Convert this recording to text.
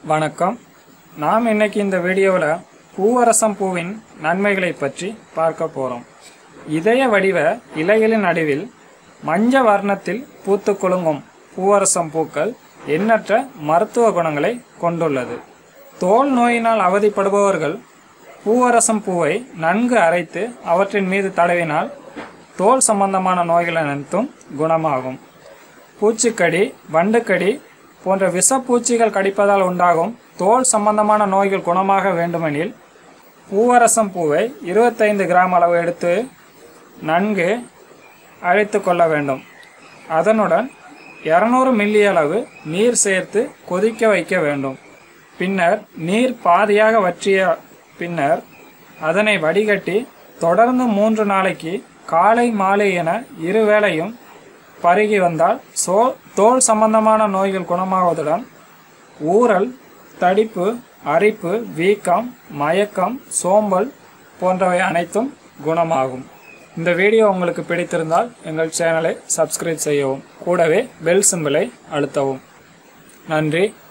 வணக்கம் நாம் இன்னைக்கு இந்த வீடியோவில் பூவரசம் பூவின் நன்மைகளை பற்றி பார்க்க போகிறோம் இதய வடிவ இலைகளின் நடுவில் மஞ்ச வர்ணத்தில் பூத்து குலுங்கும் பூவரசம் பூக்கள் எண்ணற்ற மருத்துவ குணங்களை கொண்டுள்ளது தோல் நோயினால் அவதிப்படுபவர்கள் பூவரசம் பூவை நன்கு அரைத்து அவற்றின் மீது தடவினால் தோல் சம்பந்தமான நோய்கள் அனைத்தும் குணமாகும் பூச்சிக்கடி வண்டுக்கடி போன்ற விஷப்பூச்சிகள் கடிப்பதால் உண்டாகும் தோல் சம்பந்தமான நோய்கள் குணமாக வேண்டுமெனில் பூவரசம் பூவை இருபத்தைந்து கிராம் அளவு எடுத்து நன்கு அழைத்து கொள்ள வேண்டும் அதனுடன் இரநூறு மில்லி அளவு நீர் சேர்த்து கொதிக்க வைக்க வேண்டும் பின்னர் நீர் பாதியாக வற்றிய பின்னர் அதனை வடிகட்டி தொடர்ந்து மூன்று நாளைக்கு காலை மாலை என இருவேளையும் பருகி வந்தால் சோ தோல் சம்பந்தமான நோய்கள் குணமாவதுடன் ஊறல் தடிப்பு அரிப்பு வீக்கம் மயக்கம் சோம்பல் போன்றவை அனைத்தும் குணமாகும் இந்த வீடியோ உங்களுக்கு பிடித்திருந்தால் எங்கள் சேனலை சப்ஸ்கிரைப் செய்யவும் கூடவே பெல் சிம்பிளை அழுத்தவும் நன்றி